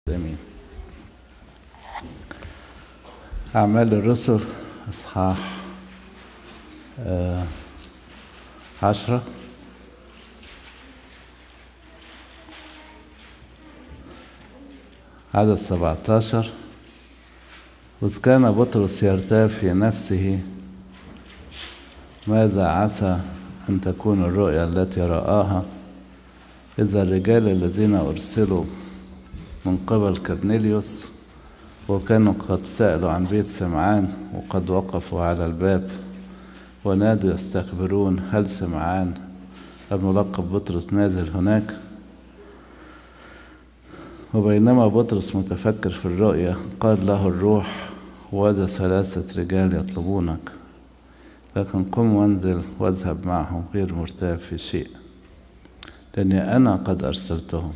آمين أعمال الرسل إصحاح آه، عشرة عدد سبعتاشر وإذ كان بطرس يرتاب في نفسه ماذا عسى أن تكون الرؤيا التي رآها إذا الرجال الذين أرسلوا من قبل كرنيليوس وكانوا قد سألوا عن بيت سمعان وقد وقفوا على الباب ونادوا يستخبرون هل سمعان الملقب بطرس نازل هناك وبينما بطرس متفكر في الرؤيا قال له الروح وذا ثلاثة رجال يطلبونك لكن قم وانزل واذهب معهم غير مرتاب في شيء لأني أنا قد أرسلتهم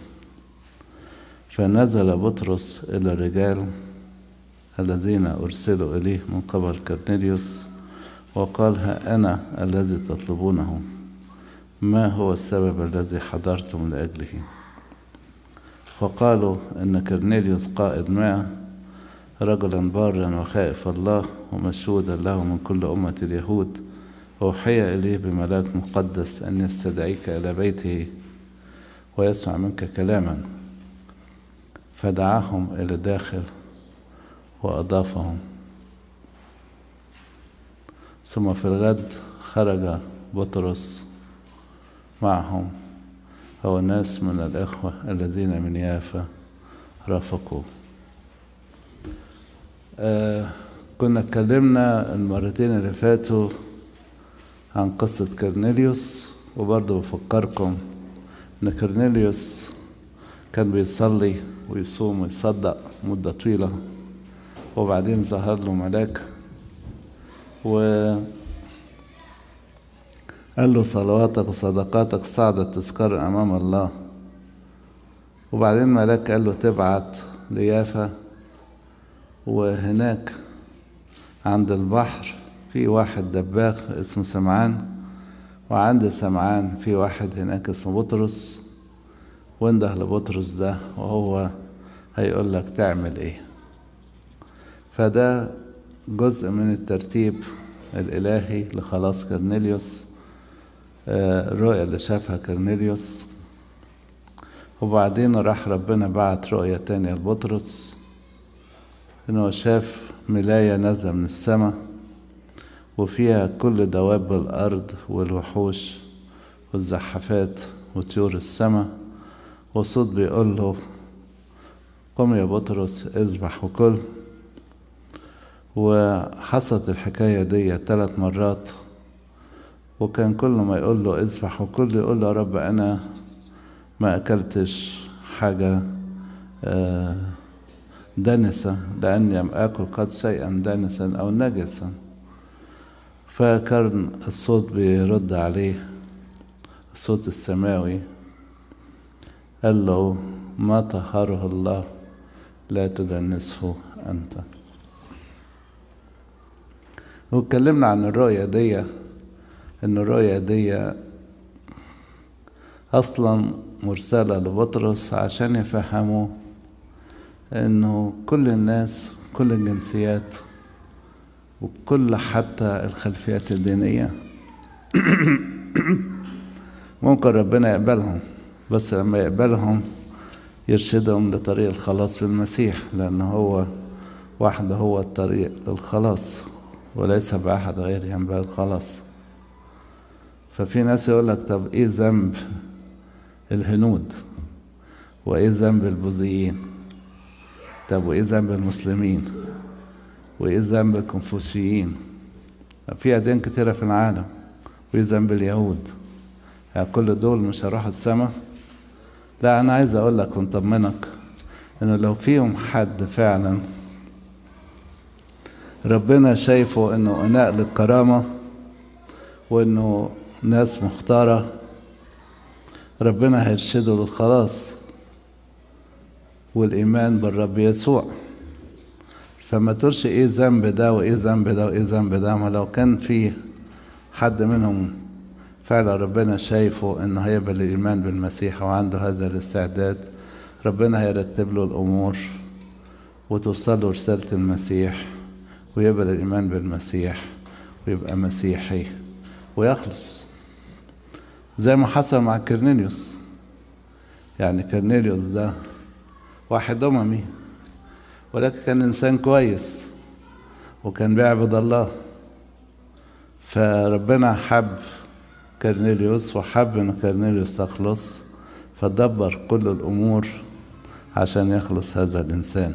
فنزل بطرس إلى الرجال الذين أرسلوا إليه من قبل كرنيليوس وقال ها أنا الذي تطلبونه ما هو السبب الذي حضرتم لأجله فقالوا إن كرنيليوس قائد معه رجلا بارا وخائف الله ومشهودا له من كل أمة اليهود أوحي إليه بملاك مقدس أن يستدعيك إلى بيته ويسمع منك كلاما فدعاهم إلى داخل وأضافهم ثم في الغد خرج بطرس معهم هو ناس من الإخوة الذين من يافا رافقوه آه كنا اتكلمنا المرتين اللي فاتوا عن قصة كرنيليوس وبرضه بفكركم إن كرنيليوس كان بيصلي ويصوم ويصدق مدة طويلة وبعدين ظهر له ملاك و قال له صلواتك وصدقاتك صعدت تذكار أمام الله وبعدين ملاك قال له تبعت ليافا وهناك عند البحر في واحد دباغ اسمه سمعان وعند سمعان في واحد هناك اسمه بطرس وانده لبطرس ده وهو هيقول لك تعمل ايه فده جزء من الترتيب الإلهي لخلاص كرنيليوس الرؤية اللي شافها كرنيليوس وبعدين راح ربنا بعت رؤية تانية لبطرس إنه شاف ملاية نازلة من السماء وفيها كل دواب الأرض والوحوش والزحافات وطيور السماء وصوت بيقول له قم يا بطرس اذبح وكل وحصلت الحكاية دي ثلاث مرات وكان كل ما يقول له اذبح وكل يقول له يا رب أنا ما أكلتش حاجة دنسة لأني لم آكل قد شيئا دنسا أو نجسا فكان الصوت بيرد عليه الصوت السماوي قال له ما طهره الله لا تدنسه أنت واتكلمنا عن الرؤية دي إن الرؤية دي أصلا مرسلة لبطرس عشان يفهموا إنه كل الناس كل الجنسيات وكل حتى الخلفيات الدينية ممكن ربنا يقبلهم بس لما يقبلهم يرشدهم لطريق الخلاص في المسيح لأن هو وحده هو الطريق للخلاص وليس بأحد غيره ينبغي الخلاص ففي ناس يقول لك طب ايه ذنب الهنود وايه ذنب البوذيين طب وايه ذنب المسلمين وايه ذنب الكونفوشيين في اديان كتيرة في العالم وايه ذنب اليهود يعني كل دول مش هيروحوا السماء لا انا عايز اقول لك ونطمنك انه لو فيهم حد فعلا ربنا شايفه انه اناء للكرامة وانه ناس مختارة ربنا هيرشده للخلاص والإيمان بالرب يسوع فما تقولش ايه ذنب ده وايه ذنب ده وايه ذنب ده ما لو كان في حد منهم فعلا ربنا شايفه انه هيقبل الايمان بالمسيح وعنده هذا الاستعداد ربنا هيرتب له الأمور وتوصل له رسالة المسيح ويقبل الإيمان بالمسيح ويبقى مسيحي ويخلص زي ما حصل مع كرنيليوس يعني كرنيليوس ده واحد أممي ولكن كان إنسان كويس وكان بيعبد الله فربنا حب كرنيليوس وحب ان كرنيليوس تخلص فدبر كل الامور عشان يخلص هذا الانسان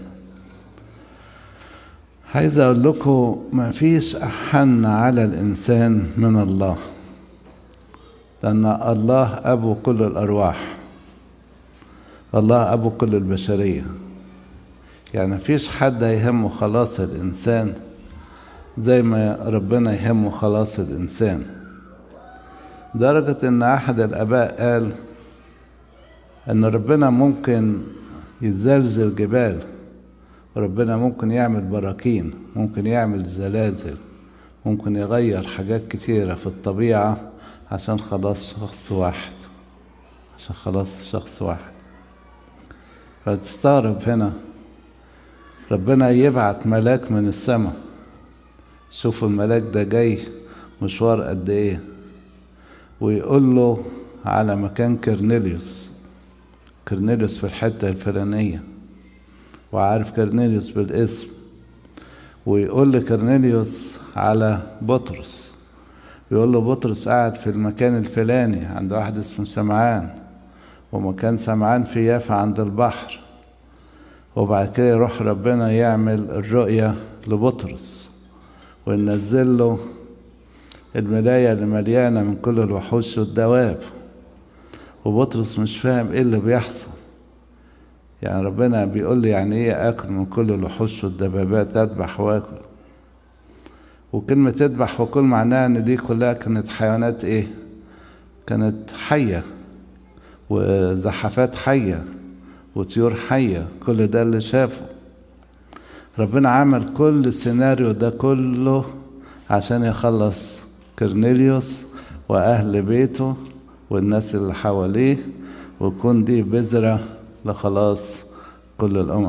عايز اقول لكم ما فيش احن على الانسان من الله لان الله ابو كل الارواح الله ابو كل البشريه يعني مفيش حد يهمه خلاص الانسان زي ما ربنا يهمه خلاص الانسان درجة ان احد الاباء قال ان ربنا ممكن يزلزل جبال ربنا ممكن يعمل براكين ممكن يعمل زلازل ممكن يغير حاجات كتيرة في الطبيعة عشان خلاص شخص واحد عشان خلاص شخص واحد فتستغرب هنا ربنا يبعت ملاك من السماء شوفوا الملاك ده جاي مشوار قد ايه ويقول له على مكان كرنيليوس كرنيليوس في الحتة الفلانية وعارف كرنيليوس بالاسم ويقول لكرنيليوس على بطرس يقول له بطرس قاعد في المكان الفلاني عند واحد اسمه سمعان ومكان سمعان في يافا عند البحر وبعد كده يروح ربنا يعمل الرؤية لبطرس وينزل له الملاية اللي مليانة من كل الوحوش والدواب وبطرس مش فاهم ايه اللي بيحصل يعني ربنا بيقول لي يعني ايه اكل من كل الوحوش والدبابات اذبح واكل وكلمة تذبح وكل معناها ان دي كلها كانت حيوانات ايه كانت حية وزحفات حية وطيور حية كل ده اللي شافه ربنا عمل كل السيناريو ده كله عشان يخلص كرنيليوس وأهل بيته والناس اللي حواليه ويكون دي بذرة لخلاص كل الأمم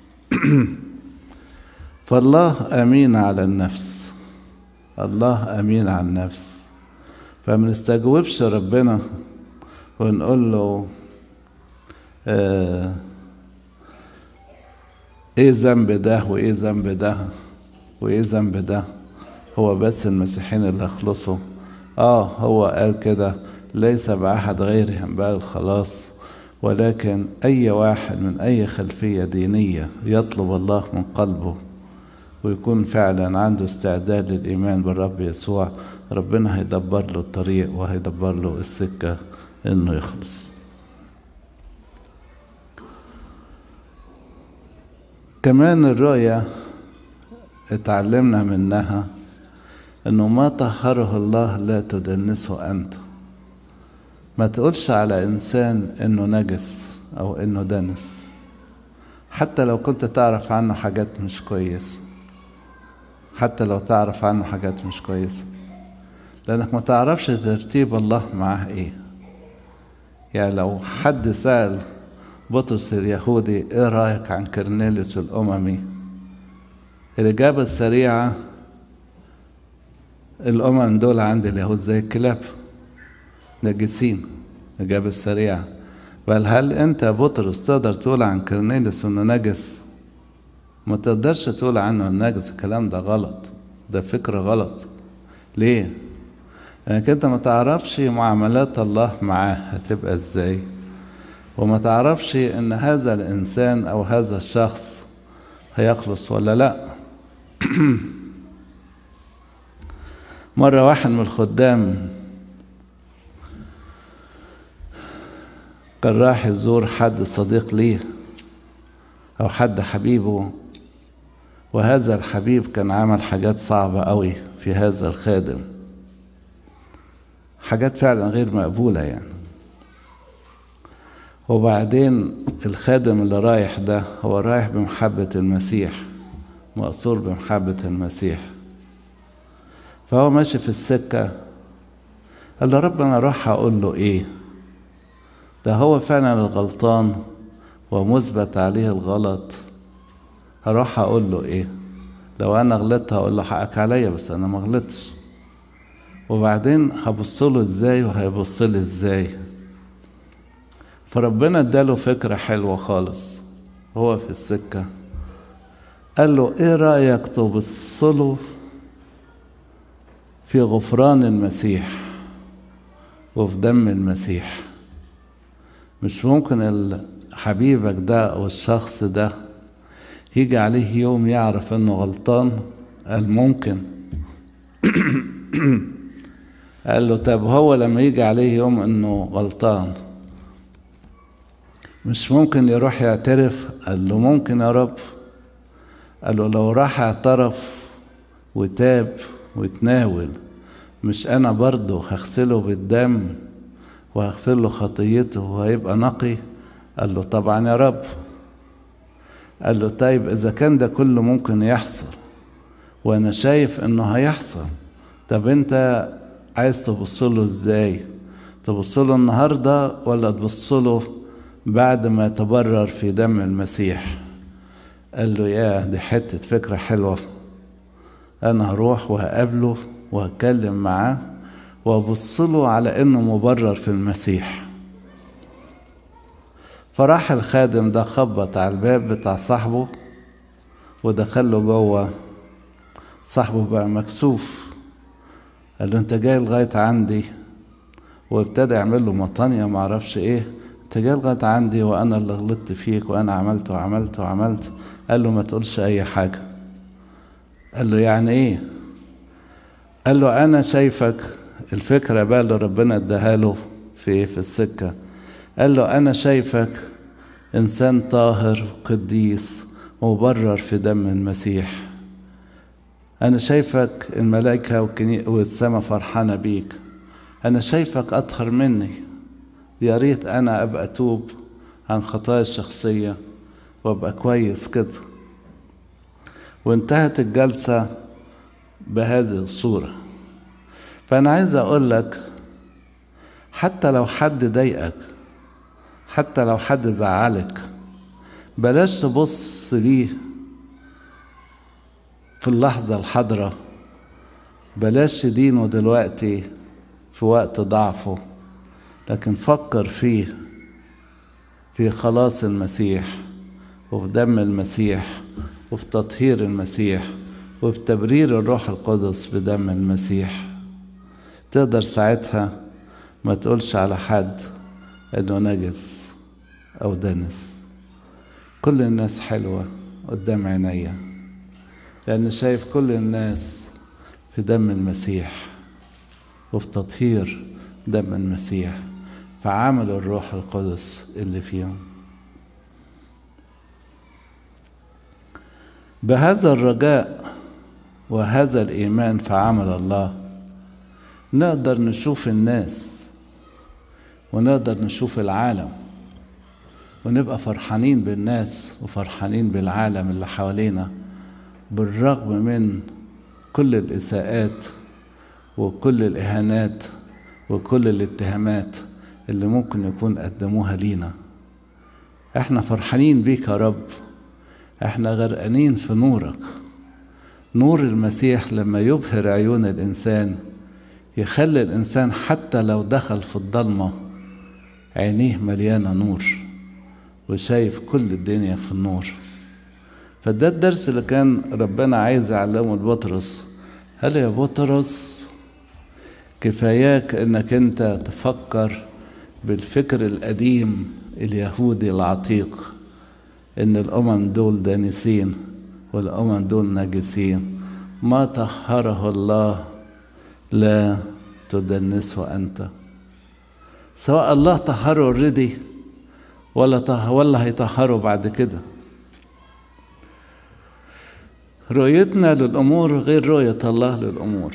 فالله أمين على النفس الله أمين على النفس فما نستجوبش ربنا ونقول له آه ايه ذنب ده وايه ذنب ده وايه ذنب ده هو بس المسيحيين اللي يخلصوا اه هو قال كده ليس بأحد غيرهم بقى الخلاص ولكن أي واحد من أي خلفية دينية يطلب الله من قلبه ويكون فعلا عنده استعداد للإيمان بالرب يسوع ربنا هيدبر له الطريق وهيدبر له السكة إنه يخلص كمان الرؤية اتعلمنا منها انه ما طهره الله لا تدنسه انت ما تقولش على انسان انه نجس او انه دنس حتى لو كنت تعرف عنه حاجات مش كويسة حتى لو تعرف عنه حاجات مش كويسة لانك ما تعرفش ترتيب الله معاه ايه يعني لو حد سأل بطرس اليهودي ايه رايك عن كرنيليوس الاممي الاجابه السريعه الامم دول عند اليهود زي الكلاب نجسين الاجابه السريعه بل هل انت يا بطرس تقدر تقول عن كرنيليوس انه نجس ما تقدرش تقول عنه النجس الكلام ده غلط ده فكر غلط ليه لانك انت ما تعرفش معاملات الله معاه هتبقى ازاي وما تعرفش ان هذا الانسان او هذا الشخص هيخلص ولا لا مرة واحد من الخدام كان راح يزور حد صديق ليه او حد حبيبه وهذا الحبيب كان عمل حاجات صعبة قوي في هذا الخادم حاجات فعلا غير مقبولة يعني وبعدين الخادم اللي رايح ده هو رايح بمحبة المسيح مقصور بمحبة المسيح فهو ماشي في السكة قال له رب أنا أروح أقول له إيه ده هو فعلا الغلطان ومثبت عليه الغلط هروح اقول له ايه لو انا غلطت هقول له حقك عليا بس انا ما غلطتش وبعدين هبص له ازاي وهيبص لي ازاي فربنا اداله فكرة حلوة خالص هو في السكة قال له ايه رأيك تبص له في غفران المسيح وفي دم المسيح مش ممكن حبيبك ده او الشخص ده يجي عليه يوم يعرف انه غلطان قال ممكن قال له طب هو لما يجي عليه يوم انه غلطان مش ممكن يروح يعترف قال له ممكن يا رب قال له لو راح اعترف وتاب وتناول مش انا برضه هغسله بالدم وهغفر له خطيته وهيبقى نقي قال له طبعا يا رب قال له طيب اذا كان ده كله ممكن يحصل وانا شايف انه هيحصل طب انت عايز تبص له ازاي تبص له النهارده ولا تبص له بعد ما يتبرر في دم المسيح قال له يا دي حته فكره حلوه انا هروح وهقابله وهتكلم معاه وابص له على انه مبرر في المسيح فراح الخادم ده خبط على الباب بتاع صاحبه ودخله جوه صاحبه بقى مكسوف قال له انت جاي لغايه عندي وابتدى يعمل له مطانيه معرفش ايه انت جاي لغايه عندي وانا اللي غلطت فيك وانا عملت وعملت وعملت قال له ما تقولش اي حاجه قال له يعني ايه قال له انا شايفك الفكره بقى اللي ربنا اداها له في في السكه قال له انا شايفك انسان طاهر قديس مبرر في دم المسيح انا شايفك الملائكه والسماء فرحانه بيك انا شايفك اطهر مني يا ريت انا ابقى اتوب عن خطايا الشخصيه وابقى كويس كده وانتهت الجلسه بهذه الصوره فانا عايز اقول لك حتى لو حد ضايقك حتى لو حد زعلك بلاش تبص ليه في اللحظة الحاضرة بلاش تدينه دلوقتي في وقت ضعفه لكن فكر فيه في خلاص المسيح وفي دم المسيح وفي تطهير المسيح وفي تبرير الروح القدس بدم المسيح تقدر ساعتها ما تقولش على حد انه نجس او دنس كل الناس حلوة قدام عينيا لأن شايف كل الناس في دم المسيح وفي تطهير دم المسيح في عمل الروح القدس اللي فيهم بهذا الرجاء وهذا الإيمان في عمل الله نقدر نشوف الناس ونقدر نشوف العالم ونبقى فرحانين بالناس وفرحانين بالعالم اللي حوالينا بالرغم من كل الإساءات وكل الإهانات وكل الاتهامات اللي ممكن يكون قدموها لينا احنا فرحانين بيك يا رب احنا غرقانين في نورك نور المسيح لما يبهر عيون الإنسان يخلي الإنسان حتى لو دخل في الضلمة عينيه مليانة نور وشايف كل الدنيا في النور فده الدرس اللي كان ربنا عايز يعلمه لبطرس هل يا بطرس كفاياك انك انت تفكر بالفكر القديم اليهودي العتيق ان الامم دول دانسين والامم دول نجسين ما طهره الله لا تدنسه انت سواء الله طهره اوريدي ولا طه ولا هيطهره بعد كده رؤيتنا للامور غير رؤيه الله للامور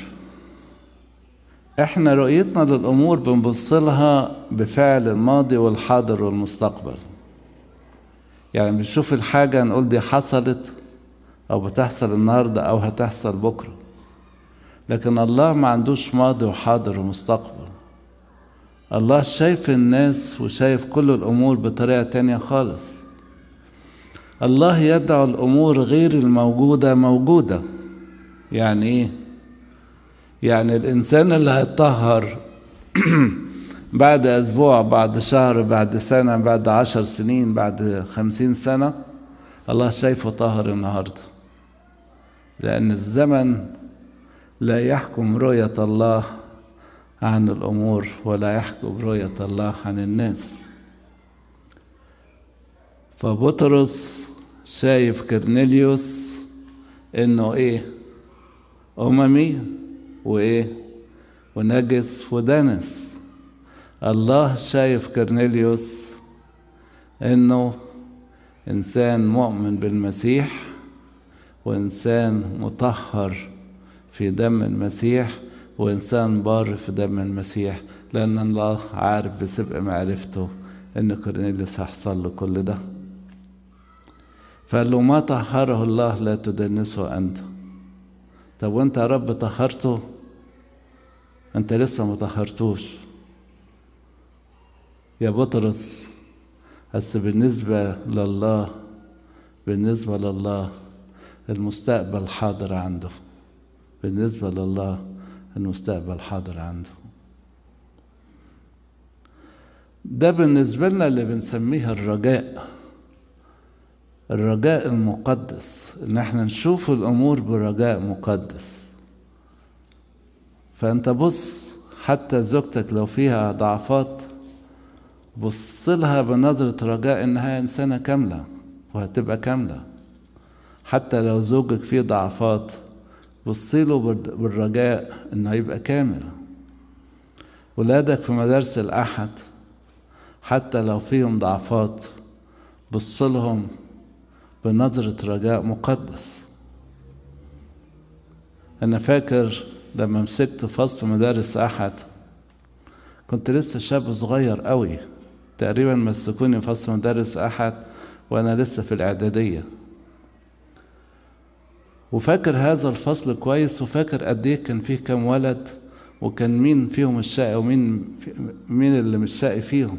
احنا رؤيتنا للامور بنبص لها بفعل الماضي والحاضر والمستقبل يعني بنشوف الحاجه نقول دي حصلت او بتحصل النهارده او هتحصل بكره لكن الله ما عندوش ماضي وحاضر ومستقبل الله شايف الناس وشايف كل الامور بطريقه تانية خالص الله يدعو الأمور غير الموجودة موجودة يعني إيه؟ يعني الإنسان اللي هيتطهر بعد أسبوع بعد شهر بعد سنة بعد عشر سنين بعد خمسين سنة الله شايفه طاهر النهاردة لأن الزمن لا يحكم رؤية الله عن الأمور ولا يحكم رؤية الله عن الناس فبطرس شايف كرنيليوس انه ايه اممي وايه ونجس ودنس الله شايف كرنيليوس انه انسان مؤمن بالمسيح وانسان مطهر في دم المسيح وانسان بار في دم المسيح لان الله عارف بسبق معرفته ان كورنيليوس هيحصل له كل ده فقال له ما طهره الله لا تدنسه انت طب وانت يا رب طهرته انت لسه ما طهرتوش يا بطرس بس بالنسبة لله بالنسبة لله المستقبل حاضر عنده بالنسبة لله المستقبل حاضر عنده ده بالنسبة لنا اللي بنسميه الرجاء الرجاء المقدس ان احنا نشوف الامور برجاء مقدس فانت بص حتى زوجتك لو فيها ضعفات بص لها بنظرة رجاء انها انسانة كاملة وهتبقى كاملة حتى لو زوجك فيه ضعفات بصي له بالرجاء انه هيبقى كامل ولادك في مدارس الاحد حتى لو فيهم ضعفات بص لهم بنظرة رجاء مقدس أنا فاكر لما مسكت فصل مدارس أحد كنت لسه شاب صغير قوي تقريبا مسكوني فصل مدارس أحد وأنا لسه في الإعدادية وفاكر هذا الفصل كويس وفاكر قد ايه كان فيه كام ولد وكان مين فيهم الشقي ومين مين اللي مش شقي فيهم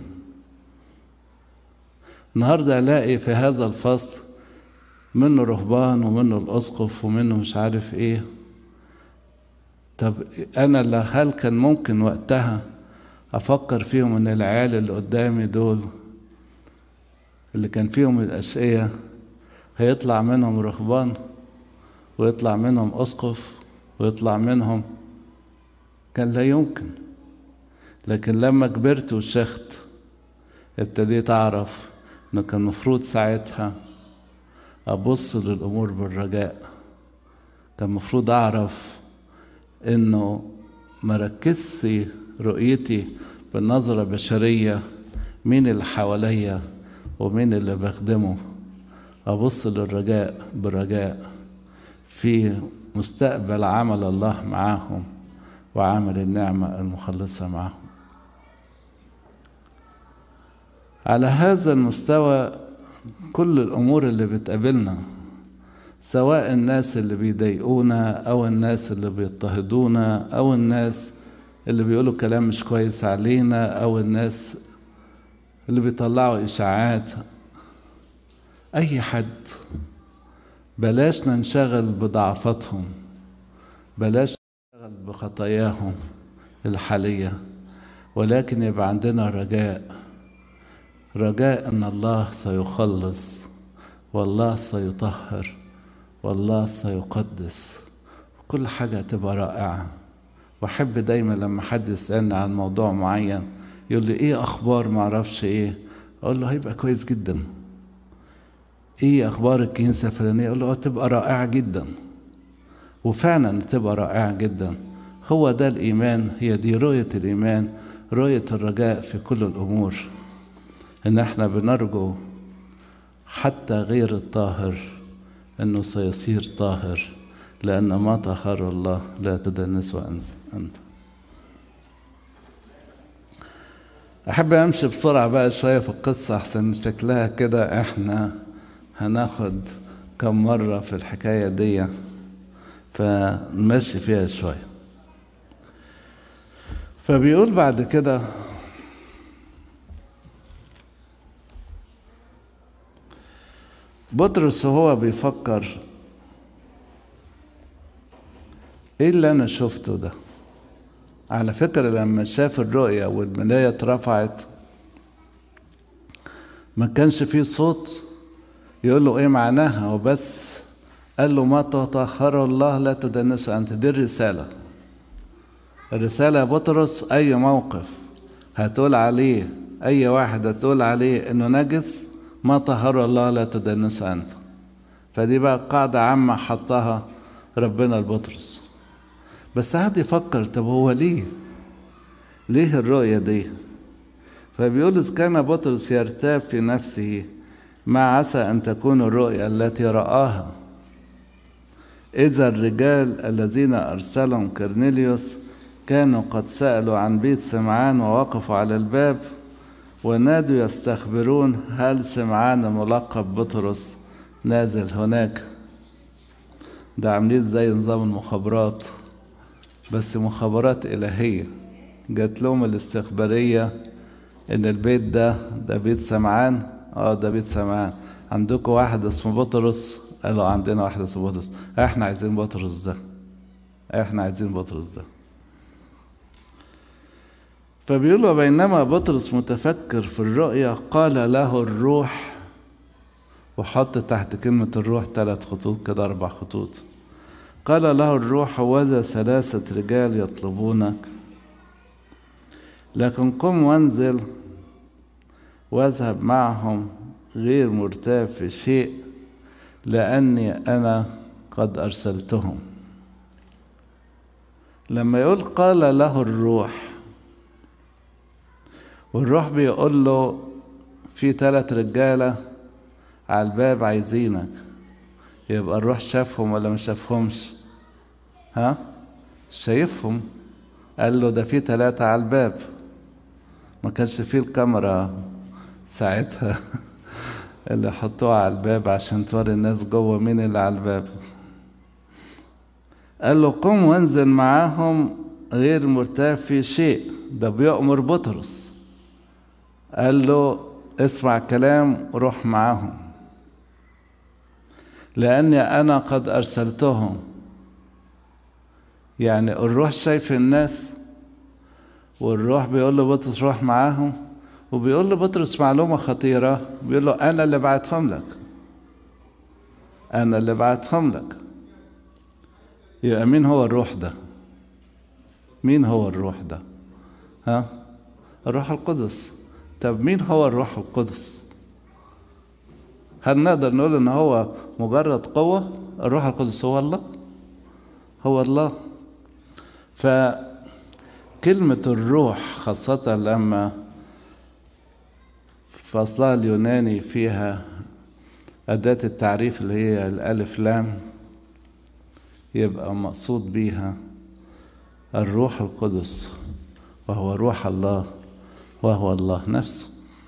النهارده الاقي في هذا الفصل منه رهبان ومنه الاسقف ومنه مش عارف ايه طب انا هل كان ممكن وقتها افكر فيهم ان العيال اللي قدامي دول اللي كان فيهم الاشقية هيطلع منهم رهبان ويطلع منهم اسقف ويطلع منهم كان لا يمكن لكن لما كبرت وشخت ابتديت اعرف انه كان المفروض ساعتها ابص للامور بالرجاء كان المفروض اعرف انه مركزش رؤيتي بالنظرة بشرية مين اللي حواليا ومين اللي بخدمه أبص للرجاء بالرجاء في مستقبل عمل الله معاهم وعمل النعمة المخلصة معهم على هذا المستوى كل الأمور اللي بتقابلنا سواء الناس اللي بيضايقونا أو الناس اللي بيضطهدونا أو الناس اللي بيقولوا كلام مش كويس علينا أو الناس اللي بيطلعوا إشاعات أي حد بلاش ننشغل بضعفاتهم بلاش ننشغل بخطاياهم الحالية ولكن يبقى عندنا رجاء رجاء أن الله سيخلص والله سيطهر والله سيقدس كل حاجة تبقى رائعة وأحب دايما لما حد يسألني عن موضوع معين يقول لي إيه أخبار معرفش إيه أقول له هيبقى كويس جدا إيه أخبار الكنيسة الفلانية أقول له تبقى رائعة جدا وفعلا تبقى رائعة جدا هو ده الإيمان هي دي رؤية الإيمان رؤية الرجاء في كل الأمور إن إحنا بنرجو حتى غير الطاهر انه سيصير طاهر لان ما طهر الله لا تدنسه انت احب امشي بسرعه بقى شويه في القصه احسن شكلها كده احنا هناخد كم مره في الحكايه دي فنمشي فيها شويه فبيقول بعد كده بطرس وهو بيفكر ايه اللي انا شفته ده على فكرة لما شاف الرؤية والملاية اترفعت ما كانش فيه صوت يقول له ايه معناها وبس قال له ما تطهر الله لا تدنسه انت دي الرسالة الرسالة يا بطرس اي موقف هتقول عليه اي واحد هتقول عليه انه نجس ما طهر الله لا تدنسه انت فدي بقى قاعدة عامة حطها ربنا لبطرس بس قعد يفكر طب هو ليه ليه الرؤية دي فبيقول إذ كان بطرس يرتاب في نفسه ما عسى أن تكون الرؤيا التي رآها إذا الرجال الذين أرسلهم كرنيليوس كانوا قد سألوا عن بيت سمعان ووقفوا على الباب ونادوا يستخبرون هل سمعان ملقب بطرس نازل هناك ده عاملين زي نظام المخابرات بس مخابرات إلهية جات لهم الاستخبارية إن البيت ده ده بيت سمعان اه ده بيت سمعان عندكم واحد اسمه بطرس قالوا عندنا واحد اسمه بطرس احنا عايزين بطرس ده احنا عايزين بطرس ده فبيقولوا بينما بطرس متفكر في الرؤيا قال له الروح وحط تحت كلمة الروح ثلاث خطوط كده أربع خطوط قال له الروح وذا ثلاثة رجال يطلبونك لكن قم وانزل واذهب معهم غير مرتاب في شيء لأني أنا قد أرسلتهم لما يقول قال له الروح والروح بيقول له في ثلاث رجالة على الباب عايزينك يبقى الروح شافهم ولا ما شافهمش ها شايفهم قال له ده في ثلاثة على الباب ما كانش فيه الكاميرا ساعتها اللي حطوها على الباب عشان توري الناس جوه مين اللي على الباب قال له قم وانزل معاهم غير مرتاب في شيء ده بيأمر بطرس قال له اسمع كلام وروح معاهم لأني أنا قد أرسلتهم يعني الروح شايف الناس والروح بيقول له بطرس روح معاهم وبيقول له بطرس معلومة خطيرة بيقول له أنا اللي بعتهم لك أنا اللي بعتهم لك يبقى مين هو الروح ده مين هو الروح ده ها الروح القدس طب مين هو الروح القدس هل نقدر نقول ان هو مجرد قوة الروح القدس هو الله هو الله فكلمة الروح خاصة لما فصلها اليوناني فيها أداة التعريف اللي هي الألف لام يبقى مقصود بيها الروح القدس وهو روح الله وهو الله نفسه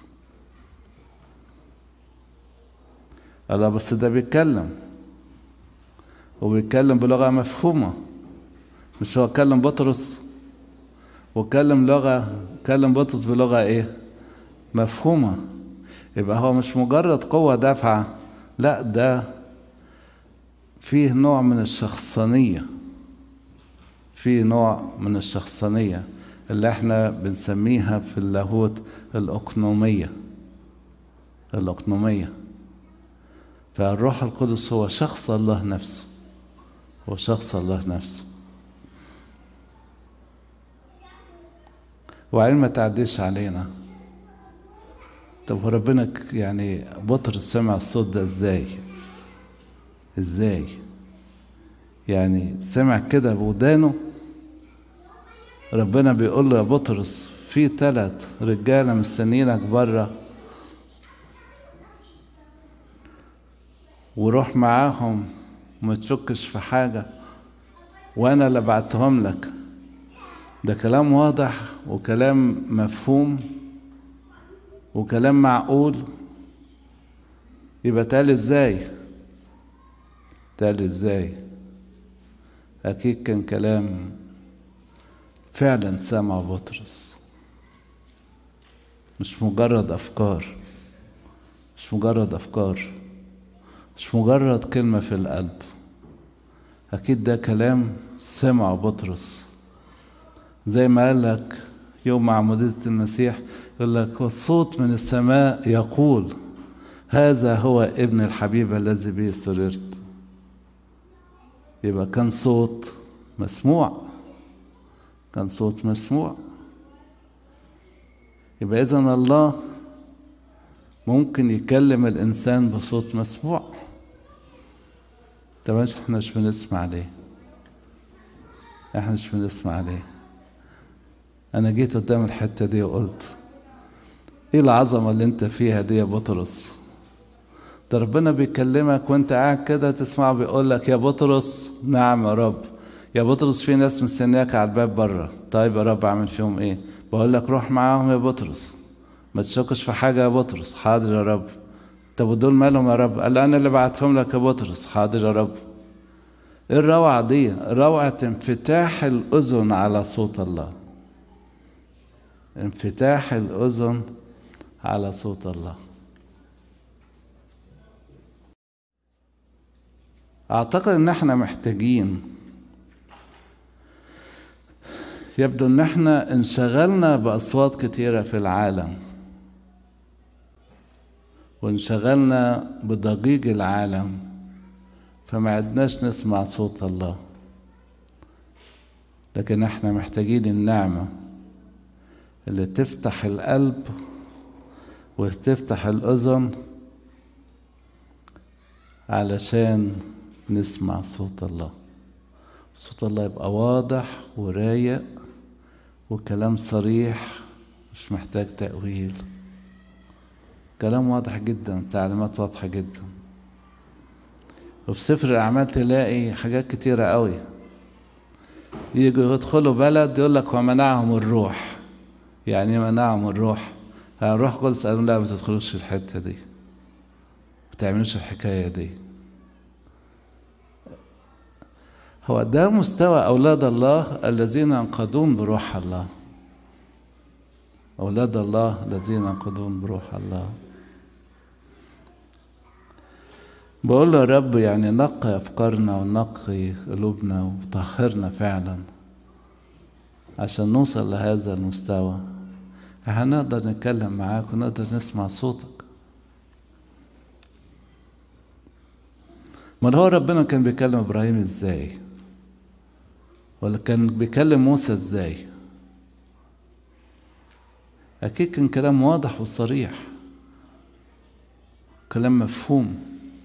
الله بس ده بيتكلم وبيتكلم بلغة مفهومة مش هو كلم بطرس وكلم لغة كلم بطرس بلغة ايه مفهومة يبقى هو مش مجرد قوة دافعة لا ده فيه نوع من الشخصانية فيه نوع من الشخصانية اللي احنا بنسميها في اللاهوت الأقنومية الأقنومية فالروح القدس هو شخص الله نفسه هو شخص الله نفسه وعين ما تعديش علينا طب هو ربنا يعني بطرس سمع الصوت ده ازاي ازاي يعني سمع كده بودانه ربنا بيقول له يا بطرس في ثلاث رجاله مستنيينك بره وروح معاهم وما تشكش في حاجة وأنا اللي بعتهم لك ده كلام واضح وكلام مفهوم وكلام معقول يبقى تالي ازاي تالي ازاي أكيد كان كلام فعلا سمع بطرس مش مجرد أفكار مش مجرد أفكار مش مجرد كلمة في القلب أكيد ده كلام سمعه بطرس زي ما قال لك يوم معمودية المسيح يقول لك والصوت من السماء يقول هذا هو ابن الحبيب الذي به سررت يبقى كان صوت مسموع كان صوت مسموع يبقى إذا الله ممكن يكلم الإنسان بصوت مسموع طب احنا مش بنسمع ليه احنا مش بنسمع ليه انا جيت قدام الحتة دي وقلت ايه العظمة اللي انت فيها دي يا بطرس ده ربنا بيكلمك وانت قاعد كده تسمعه بيقول لك يا بطرس نعم يا رب يا بطرس في ناس مستنياك على الباب بره طيب يا رب اعمل فيهم ايه بقول لك روح معاهم يا بطرس ما تشكش في حاجه يا بطرس حاضر يا رب طب ودول مالهم يا رب قال انا اللي بعتهم لك يا بطرس حاضر يا رب ايه الروعه دي روعه انفتاح الاذن على صوت الله انفتاح الاذن على صوت الله اعتقد ان احنا محتاجين يبدو ان احنا انشغلنا باصوات كتيره في العالم وانشغلنا بضجيج العالم فما عدناش نسمع صوت الله لكن احنا محتاجين النعمه اللي تفتح القلب وتفتح الاذن علشان نسمع صوت الله صوت الله يبقى واضح ورايق وكلام صريح مش محتاج تأويل كلام واضح جدا تعليمات واضحة جدا وفي سفر الأعمال تلاقي حاجات كتيرة قوي يجوا يدخلوا بلد يقول لك ومنعهم الروح يعني ايه منعهم الروح الروح قدس قالوا لا ما تدخلوش الحتة دي ما تعملوش الحكاية دي هو ده مستوى أولاد الله الذين ينقضون بروح الله أولاد الله الذين ينقضون بروح الله بقول له يا رب يعني نقي أفكارنا ونقي قلوبنا وطهرنا فعلا عشان نوصل لهذا المستوى هنقدر نتكلم معاك ونقدر نسمع صوتك ما هو ربنا كان بيكلم ابراهيم ازاي ولا كان بيكلم موسى ازاي اكيد كان كلام واضح وصريح كلام مفهوم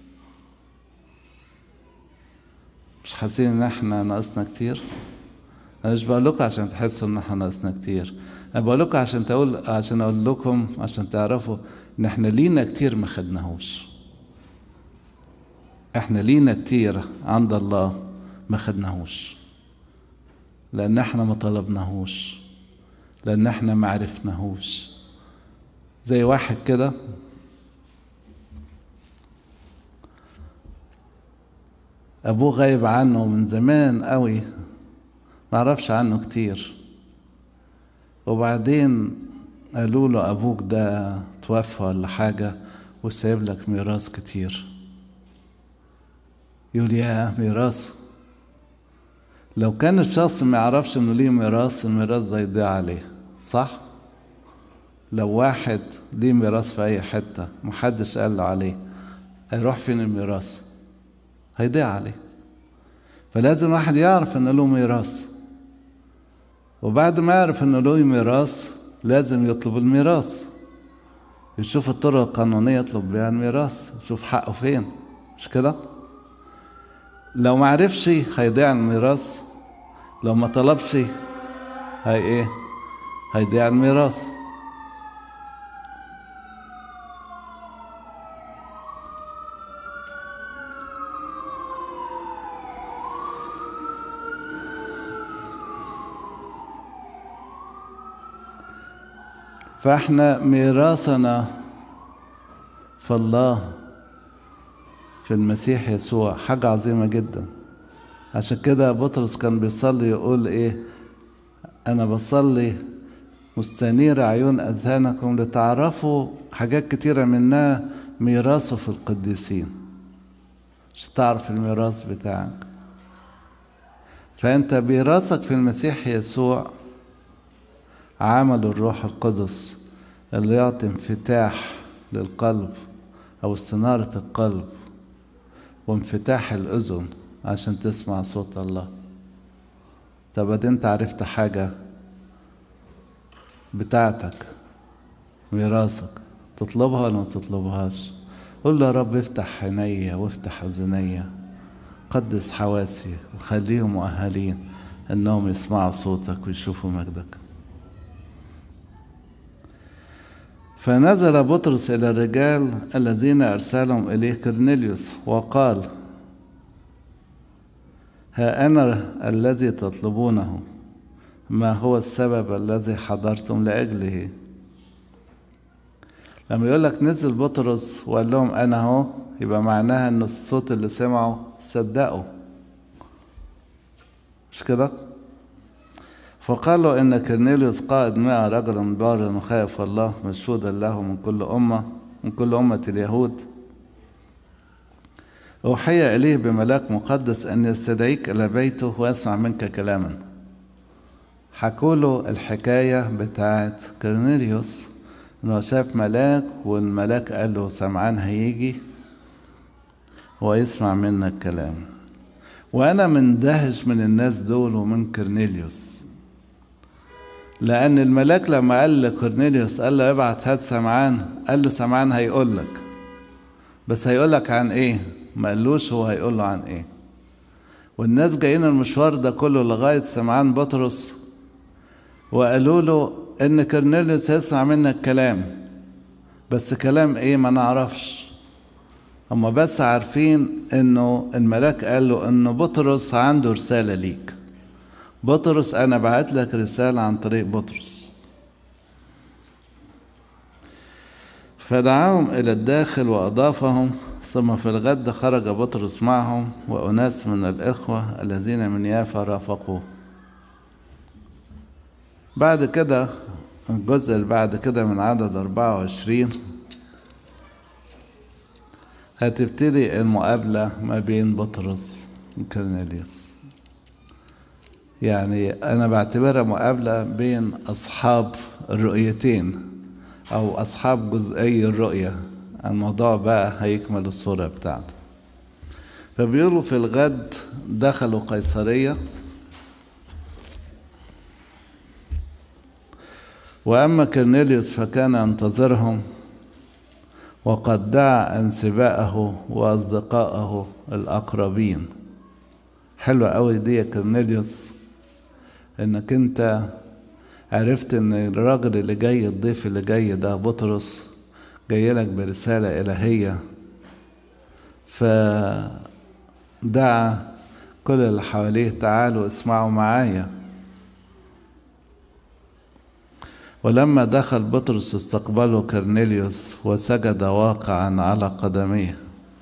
مش حاسين ان احنا ناقصنا كتير انا مش بقول لكم عشان تحسوا ان احنا ناقصنا كتير انا بقول لكم عشان تقول عشان اقول لكم عشان تعرفوا ان احنا لينا كتير ما خدناهوش احنا لينا كتير عند الله ما خدناهوش لان احنا ما طلبناهوش لان احنا ما عرفناهوش زي واحد كده ابوه غايب عنه من زمان قوي ما عرفش عنه كتير وبعدين قالوا له ابوك ده توفى ولا حاجه وسايب لك ميراث كتير يقول يا ميراث لو كان الشخص ما يعرفش انه ليه ميراث الميراث ده يضيع عليه صح لو واحد ليه ميراث في اي حته محدش قال له عليه هيروح فين الميراث هيضيع عليه فلازم واحد يعرف ان له ميراث وبعد ما يعرف انه له ميراث لازم يطلب الميراث يشوف الطرق القانونية يطلب بيها الميراث يشوف حقه فين مش كده لو ما عرفش هيضيع الميراث لو ما طلبش هي ايه هيضيع الميراث فاحنا ميراثنا في الله في المسيح يسوع حاجة عظيمة جدا عشان كده بطرس كان بيصلي يقول ايه انا بصلي مستنير عيون اذهانكم لتعرفوا حاجات كتيرة منها ميراثه في القديسين مش تعرف الميراث بتاعك فأنت ميراثك في المسيح يسوع عمل الروح القدس اللي يعطي انفتاح للقلب أو استنارة القلب وانفتاح الأذن عشان تسمع صوت الله طب ادي انت عرفت حاجة بتاعتك ميراثك تطلبها ولا ما تطلبهاش قول له يا رب افتح عينيا وافتح اذنيا قدس حواسي وخليهم مؤهلين انهم يسمعوا صوتك ويشوفوا مجدك فنزل بطرس الى الرجال الذين ارسلهم اليه كرنيليوس وقال ها انا الذي تطلبونه ما هو السبب الذي حضرتم لاجله لما يقول لك نزل بطرس وقال لهم انا اهو يبقى معناها ان الصوت اللي سمعوا صدقوا مش كده فقالوا ان كرنيليوس قائد مئة رجلا بارا وخائف الله مشهودا له من كل امه من كل امه اليهود أوحي إليه بملاك مقدس أن يستدعيك إلى بيته ويسمع منك كلاما حكوا له الحكاية بتاعت كرنيليوس إنه شاف ملاك والملاك قال له سمعان هيجي ويسمع منك كلام وأنا مندهش من الناس دول ومن كرنيليوس لأن الملاك لما قال لكورنيليوس قال له ابعت هات سمعان قال له سمعان هيقول لك بس هيقول لك عن إيه؟ ما قالوش هو هيقول له عن ايه والناس جايين المشوار ده كله لغاية سمعان بطرس وقالوا له ان كرنيليوس هيسمع منك كلام بس كلام ايه ما نعرفش هما بس عارفين انه الملاك قال له انه بطرس عنده رسالة ليك بطرس انا بعت لك رسالة عن طريق بطرس فدعاهم الى الداخل واضافهم ثم في الغد خرج بطرس معهم وأناس من الإخوة الذين من يافا رافقوه بعد كده الجزء اللي بعد كده من عدد 24 هتبتدي المقابلة ما بين بطرس وكرنيليوس يعني أنا بعتبرها مقابلة بين أصحاب الرؤيتين أو أصحاب جزئي الرؤية الموضوع بقى هيكمل الصورة بتاعته فبيقولوا في الغد دخلوا قيصرية وأما كرنيليوس فكان ينتظرهم وقد دعا أنسباءه وأصدقائه الأقربين حلوة أوي دي يا كرنيليوس إنك أنت عرفت إن الراجل اللي جاي الضيف اللي جاي ده بطرس جاي لك برسالة إلهية فدعا كل اللي حواليه تعالوا اسمعوا معايا ولما دخل بطرس استقبله كرنيليوس وسجد واقعا على قدميه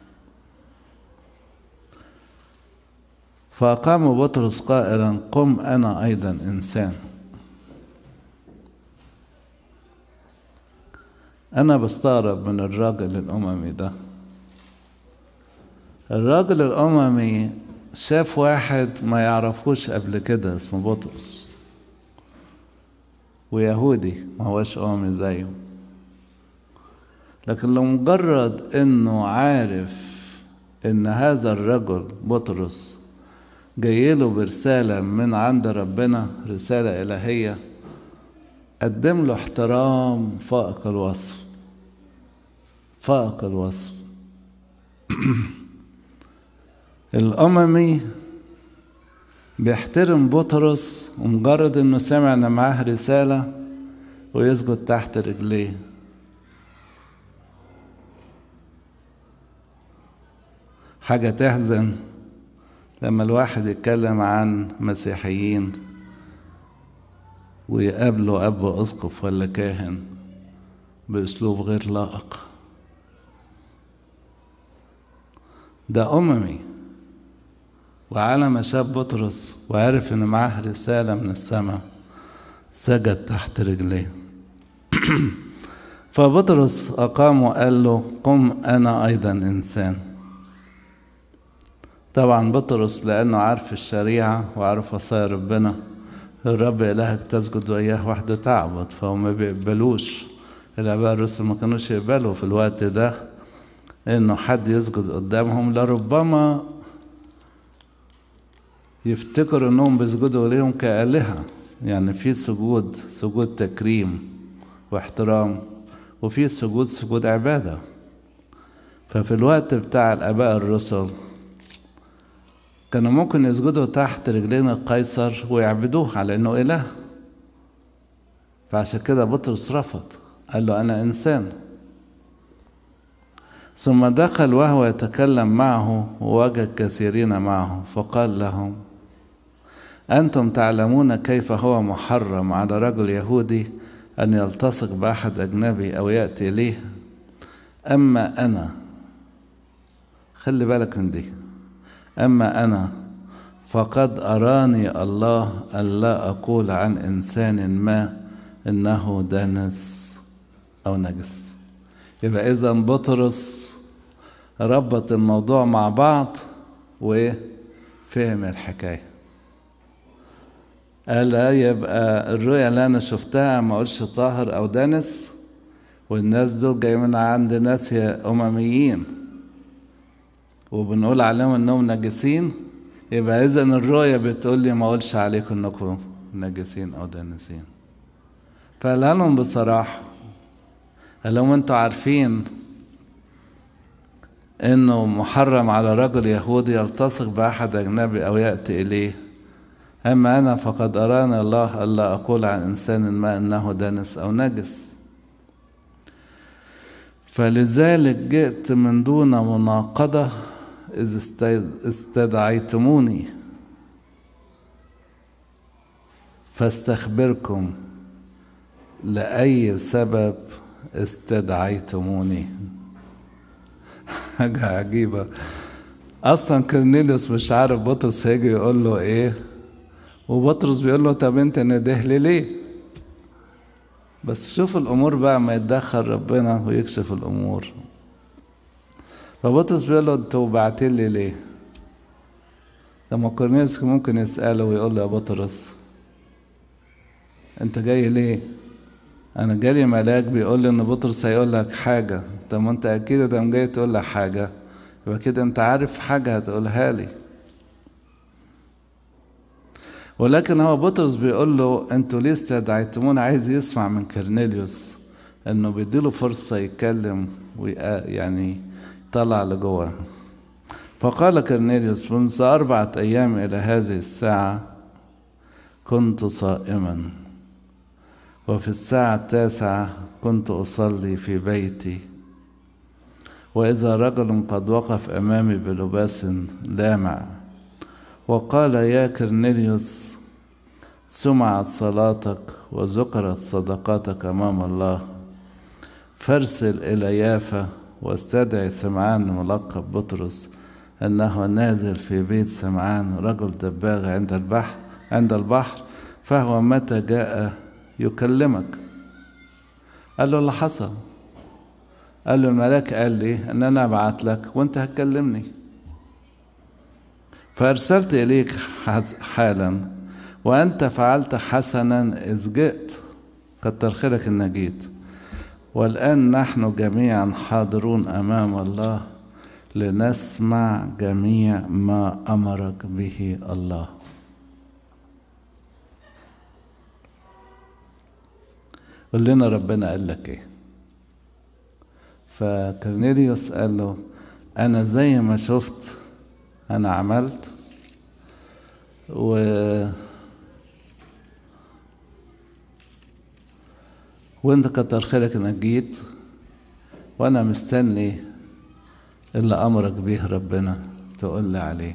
فأقام بطرس قائلا قم أنا أيضا إنسان أنا بستغرب من الراجل الأممي ده الراجل الأممي شاف واحد ما يعرفوش قبل كده اسمه بطرس ويهودي ما هوش أممي زيه لكن لمجرد انه عارف ان هذا الرجل بطرس جايله برسالة من عند ربنا رسالة إلهية قدم له احترام فائق الوصف فائق الوصف الأممي بيحترم بطرس ومجرد انه سمع ان معاه رسالة ويسجد تحت رجليه حاجة تحزن لما الواحد يتكلم عن مسيحيين ويقابله أب أسقف ولا كاهن بأسلوب غير لائق ده أممي وعلى ما شاف بطرس وعرف إن معاه رسالة من السماء سجد تحت رجليه فبطرس أقام وقال له قم أنا أيضا إنسان طبعا بطرس لأنه عارف الشريعة وعارف وصايا ربنا الرب إلهك تسجد وإياه وحده تعبد فهو ما بيقبلوش الآباء الرسل ما كانوش يقبلوا في الوقت ده إنه حد يسجد قدامهم لربما يفتكروا إنهم بيسجدوا ليهم كآلهة يعني في سجود سجود تكريم واحترام وفي سجود سجود عبادة ففي الوقت بتاع الآباء الرسل كانوا ممكن يسجدوا تحت رجلين القيصر ويعبدوه على انه اله فعشان كده بطرس رفض قال له انا انسان ثم دخل وهو يتكلم معه ووجد كثيرين معه فقال لهم انتم تعلمون كيف هو محرم على رجل يهودي ان يلتصق باحد اجنبي او ياتي اليه اما انا خلي بالك من دي أما أنا فقد أراني الله ألا أقول عن إنسان ما إنه دنس أو نجس يبقى إذا بطرس ربط الموضوع مع بعض وفهم الحكاية قال يبقى الرؤيا اللي أنا شفتها ما أقولش طاهر أو دنس والناس دول جايين من عند ناس أمميين وبنقول عليهم انهم نجسين يبقى اذا الرؤيه بتقول لي ما اقولش عليكم انكم نجسين او دانسين فقالها لهم بصراحه قال لهم انتوا عارفين انه محرم على رجل يهودي يلتصق باحد اجنبي او ياتي اليه اما انا فقد اراني الله الا اقول عن انسان ما انه دنس او نجس فلذلك جئت من دون مناقضه إذ استدعيتموني فاستخبركم لأي سبب استدعيتموني حاجة عجيبة أصلا كرنيليوس مش عارف بطرس هيجي يقول له إيه وبطرس بيقول له طب أنت نده لي ليه بس شوف الأمور بقى ما يتدخل ربنا ويكشف الأمور فبطرس بيقول له انتوا بعتين لي ليه؟ لما كورنيليوس ممكن يسأله ويقول له يا بطرس انت جاي ليه؟ انا جالي ملاك بيقول لي ان بطرس هيقول لك حاجة طب ما انت اكيد ده جاي تقول لك حاجة يبقى كده انت عارف حاجة هتقولها لي ولكن هو بطرس بيقول له انتوا ليه استدعيتموني عايز يسمع من كرنيليوس انه بيديله فرصة يتكلم ويعني طلع لجوه فقال كرنيليوس منذ أربعة أيام إلى هذه الساعة كنت صائما وفي الساعة التاسعة كنت أصلي في بيتي وإذا رجل قد وقف أمامي بلباس لامع وقال يا كرنيليوس سمعت صلاتك وذكرت صدقاتك أمام الله فارسل إلى يافا واستدعي سمعان ملقب بطرس أنه نازل في بيت سمعان رجل دباغ عند البحر عند البحر فهو متى جاء يكلمك قال له اللي حصل قال له الملاك قال لي ان انا ابعت لك وانت هتكلمني فارسلت اليك حالا وانت فعلت حسنا اذ جئت كتر خيرك انك جيت والآن نحن جميعا حاضرون أمام الله لنسمع جميع ما أمرك به الله قل لنا ربنا قال لك ايه فكرنيليوس قال له انا زي ما شفت انا عملت و وانت كتر خيرك انك جيت وانا مستني اللي امرك بيه ربنا تقول لي عليه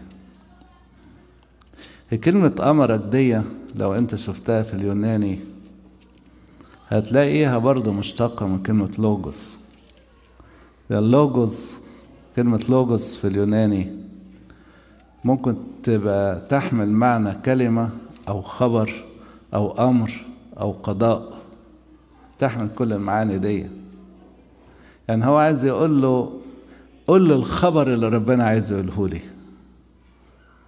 هي كلمة أمرك دي لو أنت شفتها في اليوناني هتلاقيها برضه مشتقة من كلمة لوجوس اللوجوس كلمة لوجوس في اليوناني ممكن تبقى تحمل معنى كلمة أو خبر أو أمر أو قضاء تحمل كل المعاني دي يعني هو عايز يقول له قول له الخبر اللي ربنا عايز يقوله لي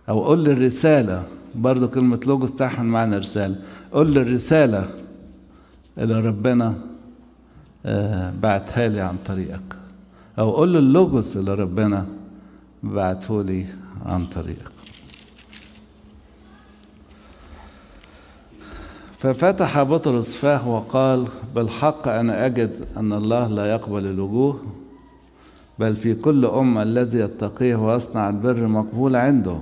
أو قول لي الرسالة برضو كلمة لوجوس تحمل معنى رسالة قول لي الرسالة اللي ربنا بعتها لي عن طريقك أو قول لي اللوجوس اللي ربنا بعته لي عن طريقك ففتح بطرس فاه وقال بالحق أنا أجد أن الله لا يقبل الوجوه بل في كل أمة الذي يتقيه ويصنع البر مقبول عنده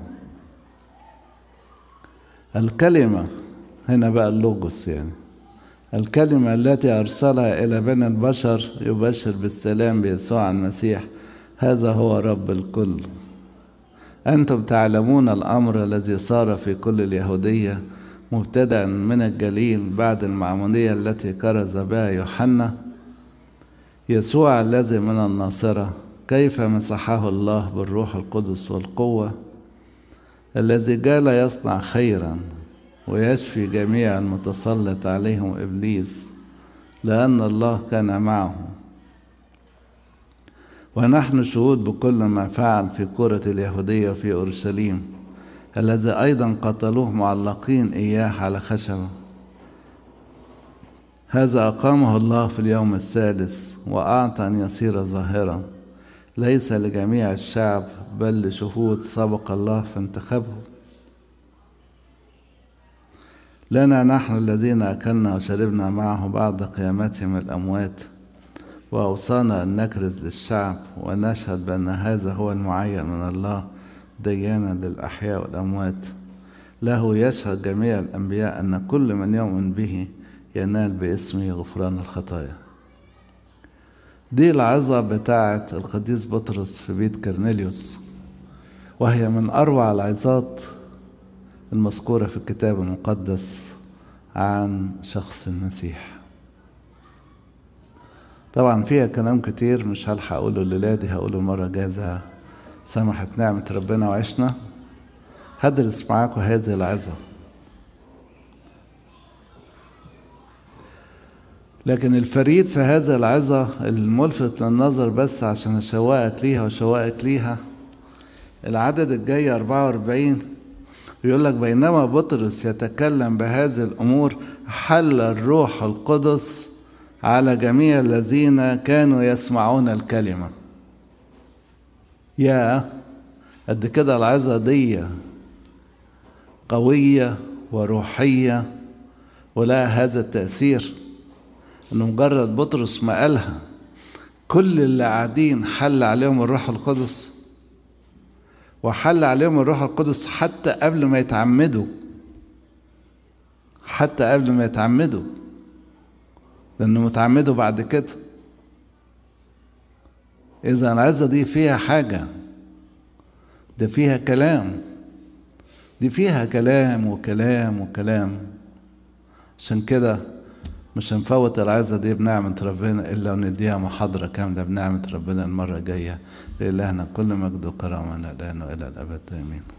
الكلمة هنا بقى اللوجوس يعني الكلمة التي أرسلها إلى بني البشر يبشر بالسلام بيسوع المسيح هذا هو رب الكل أنتم تعلمون الأمر الذي صار في كل اليهودية مبتدأ من الجليل بعد المعمودية التي كرز بها يوحنا يسوع الذي من الناصرة كيف مسحه الله بالروح القدس والقوة الذي جال يصنع خيرا ويشفي جميع المتسلط عليهم إبليس لأن الله كان معه ونحن شهود بكل ما فعل في كرة اليهودية في أورشليم الذي أيضا قتلوه معلقين إياه على خشبة هذا أقامه الله في اليوم الثالث وأعطى أن يصير ظاهرا ليس لجميع الشعب بل لشهود سبق الله فانتخبهم لنا نحن الذين أكلنا وشربنا معه بعد قيامته من الأموات وأوصانا أن نكرز للشعب ونشهد بأن هذا هو المعين من الله ديانا للأحياء والأموات له يشهد جميع الأنبياء أن كل من يؤمن به ينال باسمه غفران الخطايا دي العظة بتاعة القديس بطرس في بيت كرنيليوس وهي من أروع العظات المذكورة في الكتاب المقدس عن شخص المسيح طبعا فيها كلام كتير مش هلحق أقوله الليلة دي هقوله المرة الجاية سمحت نعمة ربنا وعشنا هدرس معاكم هذه العظة لكن الفريد في هذا العظة الملفت للنظر بس عشان أشوقك ليها وأشوقك ليها العدد الجاي 44 يقول لك بينما بطرس يتكلم بهذه الأمور حل الروح القدس على جميع الذين كانوا يسمعون الكلمة يا قد كده العظة دي قوية وروحية ولها هذا التأثير انه مجرد بطرس ما قالها كل اللي قاعدين حل عليهم الروح القدس وحل عليهم الروح القدس حتى قبل ما يتعمدوا حتى قبل ما يتعمدوا لانه متعمدوا بعد كده اذا العزة دي فيها حاجة ده فيها كلام دي فيها كلام وكلام وكلام عشان كده مش هنفوت العزة دي بنعمة ربنا إلا ونديها محاضرة كاملة بنعمة ربنا المرة الجاية لإلهنا كل مجد وكرامة الآن وإلى الأبد آمين